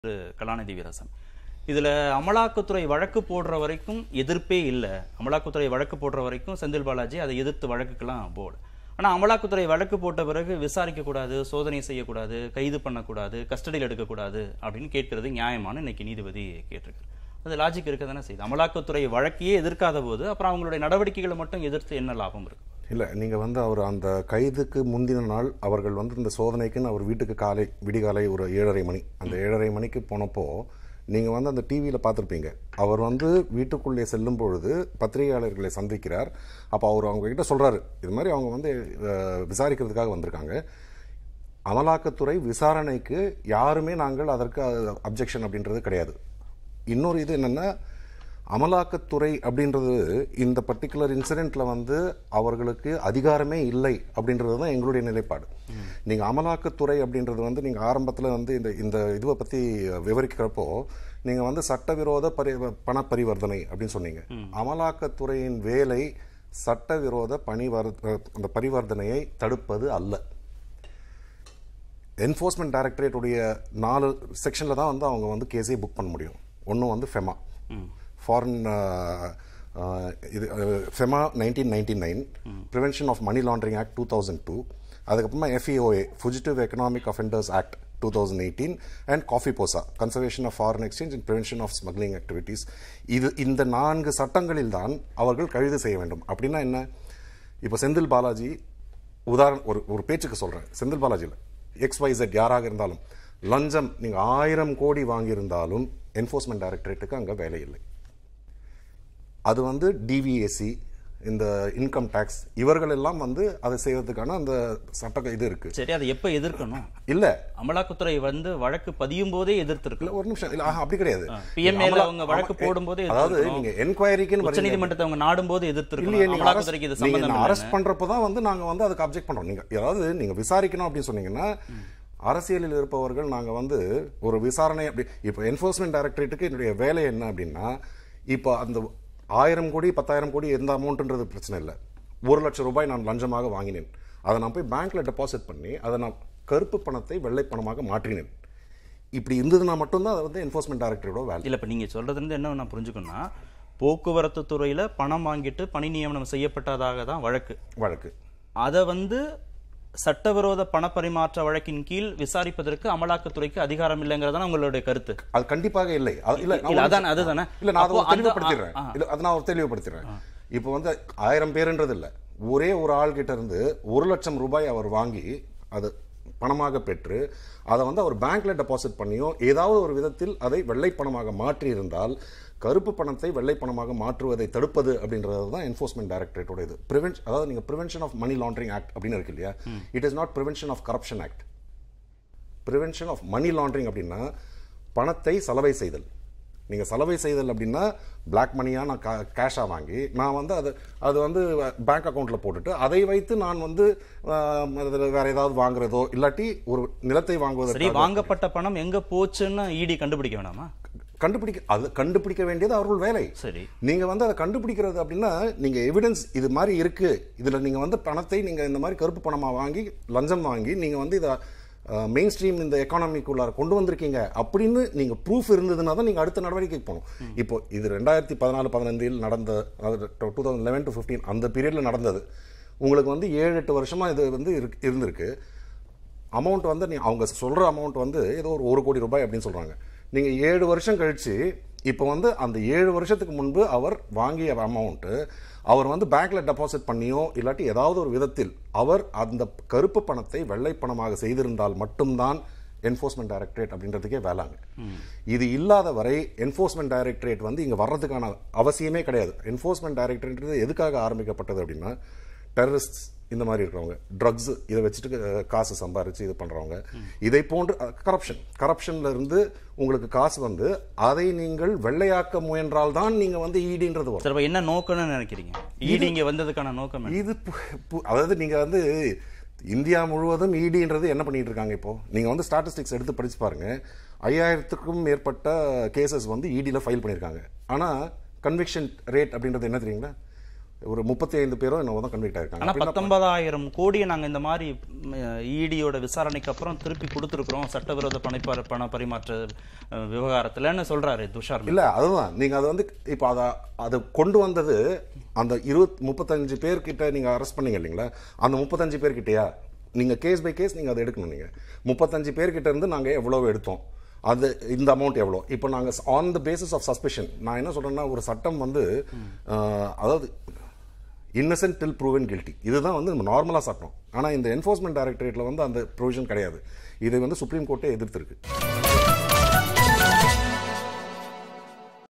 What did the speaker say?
திரு கலாநிதி வீரசன் இதுல அமலாக்கத்துறை வழக்கு போடுற வரைக்கும் எதிர்ப்பே இல்லை அமலாக்கத்துறை வழக்கு போடுற வரைக்கும் செந்தில் பாலாஜி அதை எதிர்த்து வழக்குக்கெல்லாம் போகல ஆனா அமலாக்கத்துறை வழக்கு போட்ட பிறகு விசாரிக்க கூடாது சோதனை செய்யக்கூடாது கைது பண்ணக்கூடாது கஸ்டடியில் எடுக்கக்கூடாது அப்படின்னு கேட்கறது நியாயமான இன்னைக்கு நீதிபதி கேட்டிருக்காரு அது லாஜிக் இருக்க தானே செய்யுது அமலாக்கத்துறை வழக்கையே எதிர்க்காத போது அப்புறம் அவங்களுடைய நடவடிக்கைகளை மட்டும் எதிர்த்து என்ன லாபம் இருக்கு இல்லை நீங்கள் வந்து அவர் அந்த கைதுக்கு முந்தின நாள் அவர்கள் வந்து இந்த சோதனைக்குன்னு அவர் வீட்டுக்கு காலை விடிகாலை ஒரு ஏழரை மணி அந்த ஏழரை மணிக்கு போனப்போ நீங்கள் வந்து அந்த டிவியில் பார்த்துருப்பீங்க அவர் வந்து வீட்டுக்குள்ளே செல்லும் பொழுது பத்திரிகையாளர்களை சந்திக்கிறார் அப்போ அவர் அவங்க கிட்ட சொல்கிறாரு இது மாதிரி அவங்க வந்து அஹ், விசாரிக்கிறதுக்காக வந்திருக்காங்க அமலாக்கத்துறை விசாரணைக்கு யாருமே நாங்கள் அதற்கு அப்ஜெக்ஷன் அப்படின்றது கிடையாது இன்னொரு இது என்னென்னா அமலாக்கத்துறை அப்படின்றது இந்த பர்டிகுலர் இன்சிடெண்ட்டில் வந்து அவர்களுக்கு அதிகாரமே இல்லை அப்படின்றது தான் எங்களுடைய நிலைப்பாடு நீங்கள் அமலாக்கத்துறை அப்படின்றது வந்து நீங்கள் ஆரம்பத்தில் வந்து இந்த இந்த இதுவை பற்றி விவரிக்கிறப்போ நீங்கள் வந்து சட்டவிரோத பரி பண பரிவர்த்தனை அப்படின்னு சொன்னீங்க அமலாக்கத்துறையின் வேலை சட்டவிரோத பணிவர் அந்த பரிவர்த்தனையை தடுப்பது அல்ல என்ஃபோர்ஸ்மெண்ட் டைரக்டரேட் உடைய நாலு செக்ஷனில் தான் வந்து அவங்க வந்து கேஸே புக் பண்ண முடியும் ஒன்று வந்து ஃபெமா ஃபாரின் இது FEMA nineteen ninety nine prevention of money laundering act two thousand two அதுக்கப்புறமா FEOA fugitive economic offenders act two thousand eighteen and COFEPOSA conservation of foreign exchange and prevention of smuggling activities இது இந்த நான்கு சட்டங்களில் தான் அவர்கள் கைது செய்ய வேண்டும் அப்படின்னா என்ன இப்போ செந்தில் பாலாஜி உதாரணம் ஒரு ஒரு பேச்சுக்கு சொல்கிறேன் செந்தில் பாலாஜியில் எக்ஸ் ஒய் Z யாராக இருந்தாலும் லஞ்சம் நீங்கள் ஆயிரம் கோடி வாங்கியிருந்தாலும் என்ஃபோர்ஸ்மெண்ட் டைரக்டரேட்டுக்கு அங்கே வேலை இல்லை அது வந்து டிவிஏசி இந்த இன்கம் டேக்ஸ் இவர்கள் எல்லாம் வந்து அதை செய்வதற்கான அந்த சட்ட இது இருக்கு சரி அதை எப்ப எதிர்க்கணும் இல்ல அமலாக்கத்துறை வந்து வழக்கு பதியும் போதே எதிர்த்திருக்கு இல்ல ஒரு நிமிஷம் இல்ல ஆஹா, அப்படி கிடையாது PMA ல அமலா- அவங்க வழக்கு அம- போடும்போது அதாவது எதிர்க்கணும். நீங்க என்கொயரிக்குன்னு உச்ச நீதிமன்றத்தை அவங்க நாடும் போது எதிர்த்திருக்கணும் இல்லையே நீங்க அமலாக்கத்துறைக்கு இது சம்பந்தம் இல்லைன்னு. அரெஸ்ட் பண்றப்போ தான் வந்து நாங்க வந்து அதுக்கு அப்ஜெக்ட் பண்றோம் நீங்க அதாவது நீங்க விசாரிக்கணும் அப்படின்னு சொன்னீங்கன்னா அரசியலில் இருப்பவர்கள் நாங்க வந்து ஒரு விசாரணை அப்படி இப்போ என்ஃபோர்ஸ்மெண்ட் டைரக்டரேட்டுக்கு என்னுடைய வேலை என்ன அப்படின்னா இப்போ அந்த ஆயிரம் கோடி பத்தாயிரம் கோடி எந்த அமௌண்ட்ன்றது பிரச்சனை இல்லை ஒரு லட்சம் ரூபாய் நான் லஞ்சமாக வாங்கினேன் அதை நான் போய் பேங்க்ல டெபாசிட் பண்ணி அதை நான் கருப்பு பணத்தை வெள்ளை பணமாக மாற்றினேன் இப்படி இருந்ததுன்னா மட்டும்தான் அது வந்து என்ஃபோர்ஸ்மெண்ட் டைரக்டரோட வேலை இல்ல இப்ப நீங்க சொல்றது இருந்து என்ன நான் புரிஞ்சுக்கணும்னா போக்குவரத்து துறையில பணம் வாங்கிட்டு பணி நியமனம் செய்யப்பட்டதாக தான் வழக்கு வழக்கு அதை வந்து சட்டவிரோத பணப்பரிமாற்ற வழக்கின் கீழ் விசாரிப்பதற்கு அமலாக்கத்துறைக்கு அதிகாரம் இல்லைங்கிறதான உங்களுடைய கருத்து அது கண்டிப்பாக இல்லை அது இல்ல நான் இல்ல, ஒரு அதான், நிமிஷம். அதுதானே. இல்ல நான் அதை அப்போ ஒரு அந்த- தெளிவுபடுத்திடுறேன் ஆ, ஆ. இல்ல அதை நான் ஒரு தெளிவுபடுத்திடுறேன் இப்போ வந்து ஆயிரம் பேருன்றது இல்ல ஒரே ஒரு ஆள் கிட்ட இருந்து ஒரு லட்சம் ரூபாய் அவர் வாங்கி அது பணமாக பெற்று அதை வந்து அவர் பேங்க்ல டெபாசிட் பண்ணியோ ஏதாவது ஒரு விதத்தில் அதை வெள்ளை பணமாக மாற்றி இருந்தால் கருப்பு பணத்தை வெள்ளை பணமாக மாற்றுவதை தடுப்பது அப்படின்றது தான் என்ஃபோர்ஸ்மெண்ட் டைரக்டரேட்டோட இது ப்ரிவென்ஷ் அதாவது நீங்க prevention of money laundering act அப்படின்னு இருக்கு இல்லையா it is not prevention of corruption act prevention of money laundering அப்படின்னா பணத்தை சலவை செய்தல் நீங்கள் சலவை செய்தல் அப்படின்னா பிளாக் மணியாக நான் கா கேஷாக வாங்கி நான் வந்து அது அது வந்து பேங்க் அக்கௌண்ட்டில் போட்டுட்டு அதை வைத்து நான் வந்து ஆஹ், அதுல வேற ஏதாவது வாங்குறதோ இல்லாட்டி ஒரு நிலத்தை சரி வாங்குவதற்கு வாங்கப்பட்ட பணம் எங்க போச்சுன்னு இடி கண்டுபிடிக்க வேணாமா கண்டுபிடிக்க அது கண்டுபிடிக்க வேண்டியது அவர்கள் வேலை சரி நீங்க வந்து அதை கண்டுபிடிக்கிறது அப்படின்னா நீங்க எவிடன்ஸ் இது மாதிரி இருக்கு இதுல நீங்க வந்து பணத்தை நீங்க இந்த மாதிரி கருப்பு பணமா வாங்கி லஞ்சம் வாங்கி நீங்க வந்து இதை மெயின் ஸ்ட்ரீம் இந்த எக்கானமிக்குள்ளார கொண்டு வந்திருக்கீங்க அப்படின்னு நீங்க ப்ரூஃப் இருந்ததுன்னா தான் நீங்க அடுத்த நடவடிக்கைக்கு போகணும் இப்போ இது ரெண்டாயிரத்தி பதினாலு பதினைந்தில் நடந்த two thousand eleven to fifteen அந்த பீரியட்ல நடந்தது உங்களுக்கு வந்து ஏழு எட்டு வருஷமா இது வந்து இருக்கு- இருந்திருக்கு அமௌண்ட் வந்து நீ அவங்க சொல்ற அமௌண்ட் வந்து ஏதோ ஒரு ஒரு கோடி ரூபாய் அப்படின்னு சொல்றாங்க நீங்க ஏழு வருஷம் கழிச்சு இப்போ வந்து அந்த ஏழு வருஷத்துக்கு முன்பு அவர் வாங்கிய அமௌண்ட்டு அவர் வந்து பேங்க்ல டெபாசிட் பண்ணியோ இல்லாட்டி ஏதாவது ஒரு விதத்தில் அவர் அந்த கருப்பு பணத்தை வெள்ளை பணமாக செய்திருந்தால் மட்டும்தான் என்ஃபோர்ஸ்மெண்ட் டைரக்டரேட் அப்படின்றதுக்கே வேளாங்க இது இல்லாத வரை என்ஃபோர்ஸ்மெண்ட் டைரக்டரேட் வந்து இங்க வர்றதுக்கான அவசியமே கிடையாது என்ஃபோர்ஸ்மெண்ட் டைரக்டரேட் எதுக்காக ஆரம்பிக்கப்பட்டது அப்படின்னா டெரரிஸ்ட் இந்த மாதிரி இருக்கிறவங்க ட்ரக்ஸ் இதை வச்சுட்டு அஹ், காசு சம்பாரிச்சு இது பண்றவங்க இதை போன்று கரப்ஷன் கரப்ஷன்ல இருந்து உங்களுக்கு காசு வந்து அதை நீங்கள் வெள்ளையாக்க முயன்றால் தான் நீங்க வந்து ஈடின்றது வரும் சரி அப்ப என்ன நோக்கம்னு நினைக்கிறீங்க இடி இங்க வந்ததுக்கான நோக்கம் என்ன? இது பு- பு- அதாவது நீங்க வந்து இந்தியா முழுவதும் ஈடின்றது என்ன பண்ணிட்டு இருக்காங்க இப்போ நீங்க வந்து ஸ்டாட்டிஸ்டிக்ஸ் எடுத்து படிச்சு பாருங்க ஐயாயிரத்துக்கும் மேற்பட்ட கேசஸ் வந்து இடியில் ஃபைல் பண்ணியிருக்காங்க ஆனா கன்விக்ஷன் ரேட் அப்படின்றது என்ன தெரியுங்களா ஒரு முப்பத்தி ஐந்து பேரும் என்னவோ தான் கன்விக்ட் ஆயிருக்காங்க ஆனா அப்படின்னா பத்தொன்பதாயிரம் கோடியை நாங்க இந்த மாதிரி இடியோட விசாரணைக்கு அப்புறம் திருப்பி கொடுத்துருக்குறோம் சட்டவிரோத பணப்பரி பண பரிமாற்ற அஹ், விவகாரத்துலன்னு சொல்றாரு துஷார் இல்ல அதுதான் நீங்க அதை வந்து இப்போ அதை அதை கொண்டு வந்தது அந்த இருபத் முப்பத்தஞ்சு பேர்கிட்ட நீங்க அரெஸ்ட் பண்ணீங்க இல்லைங்களா அந்த முப்பத்தஞ்சு பேர்கிட்டயா நீங்க கேஸ் பை கேஸ் நீங்க அதை எடுக்கணும் நீங்க முப்பத்தஞ்சு பேர்கிட்ட இருந்து நாங்க எவ்வளவு எடுத்தோம் அது இந்த அமௌண்ட் எவ்வளோ இப்போ நாங்கள் on the basis of suspicion நான் என்ன சொல்றேன்னா ஒரு சட்டம் வந்து அஹ், அதாவது இன்னசென்ட் டில் ப்ரூவன் கில்ட்டி இதுதான் வந்து நம்ம நார்மலாக சட்டம் ஆனால் இந்த என்ஃபோர்ஸ்மெண்ட் டைரக்டரேட்டில் வந்து அந்த ப்ரொவிஷன் கிடையாது இதை வந்து சுப்ரீம் கோர்ட்டே எதிர்த்திருக்கு